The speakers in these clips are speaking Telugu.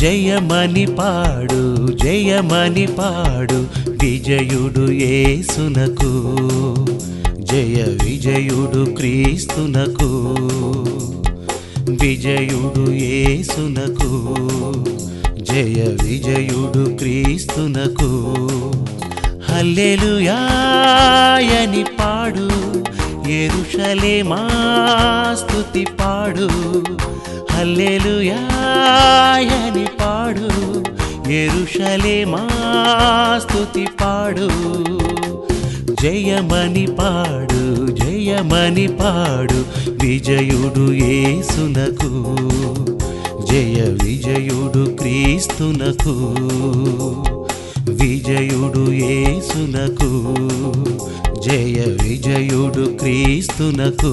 జయమని పాడు జయమని పాడు విజయుడు యేసునకు జయ విజయుడు క్రీస్తునకు విజయుడు యేసునకు జయ విజయుడు క్రీస్తునకు హల్లెలూయాయని పాడు ఎరుషలేమా స్తుతి పాడు హల్లెలూయాయని పాడు ఎరుషలేమా స్తుతి పాడు జయమని పాడు జయమని పాడు విజయుడు యేసునకు జయ విజయుడు క్రీస్తునకు విజయుడు యేసునకు జయ విజయుడు క్రీస్తునకు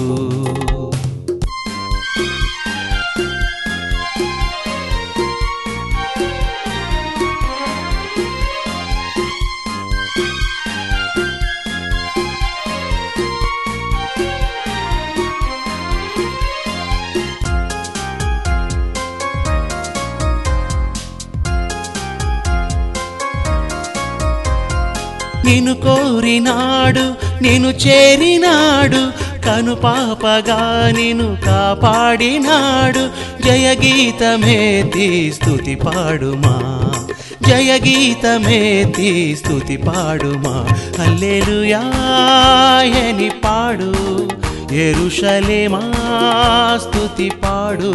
నిన్ను కోరినాడు నిన్ను చేరినాడు కను పాపగా నిన్ను కాపాడినాడు జయ గీతమేతి స్తుతి పాడుమా జయ గీతమేతి స్తుతి పాడుమా హల్లెలూయాయని పాడు ఎరుషలేమా స్తుతి పాడు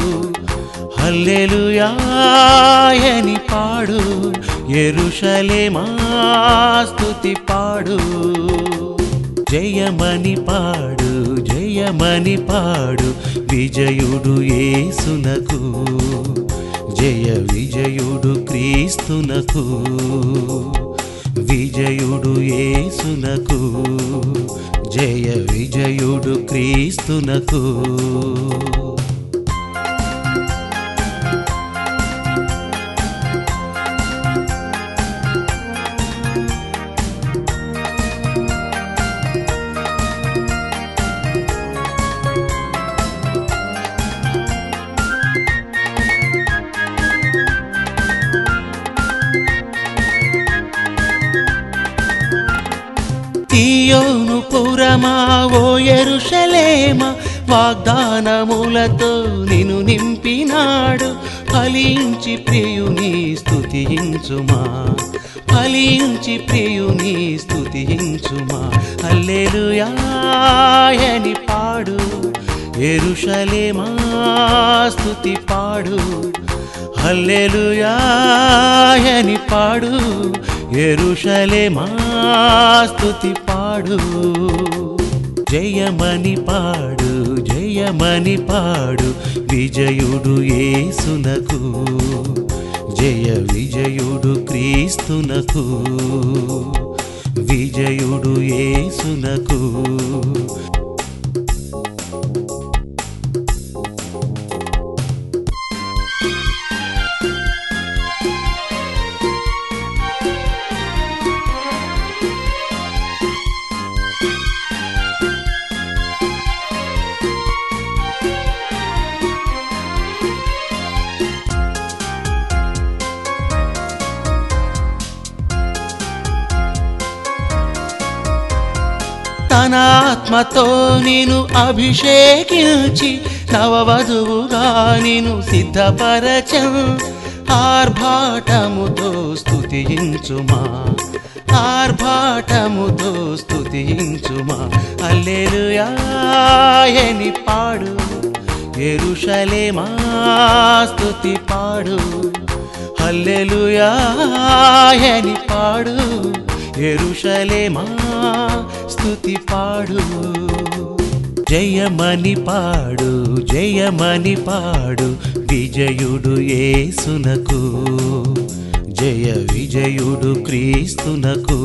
హల్లెలూయాయని పాడు ఎరుషలేమా స్తుతి పాడు జయమని పాడు జయమని పాడు విజయుడు యేసునకు జయ విజయుడు క్రీస్తునకు విజయుడు యేసునకు జయ విజయుడు క్రీస్తునకు తీయోను పురమా ఓ ఎరుషలేమ వాగ్దానములతో నిన్ను నింపినాడు ఫలించి ప్రియుని స్తుతించుమా ఫలించి ప్రియుని స్తుతించుమా హల్లెలూయాయని పాడు ఎరుషలేమా స్తుతి పాడు హల్లెలూయాయని పాడు ఎరుషలేమా స్తుతి పాడు జయమని పాడు జయమని పాడు విజయుడు యేసునకు జయ విజయుడు క్రీస్తునకు విజయుడు యేసునకు తన ఆత్మతో నేను అభిషేకించి నవవధువుగా నేను సిద్ధపరచం ఆర్భాటముతో స్తుతించుమా ఆర్భాటముతో స్తుతించుమా అల్లెలుయాయని పాడు ఎరుషలేమా స్తుతి పాడు హల్లెలూయాయని పాడు ఎరుషలేమా స్తుతి పాడు జయమని పాడు జయమని పాడు విజయుడు యేసునకు జయ విజయుడు క్రీస్తునకు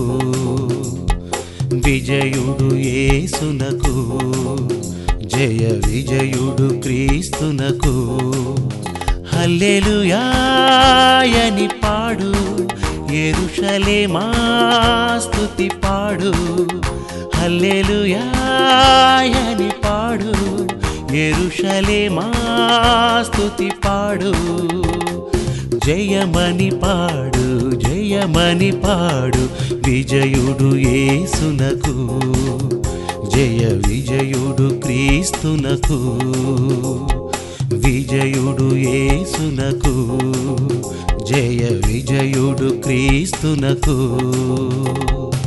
విజయుడు యేసునకు జయ విజయుడు క్రీస్తునకు హల్లెలూయాయని పాడు ఎరుషలేమా స్తుతి పాడు హల్లెలూయాయని పాడు ఎరుషలేమా స్తుతి పాడు జయమని పాడు జయమని పాడు విజయుడు యేసునకు జయ విజయుడు క్రీస్తునకు విజయుడు యేసునకు జయ విజయుడు క్రీస్తునకు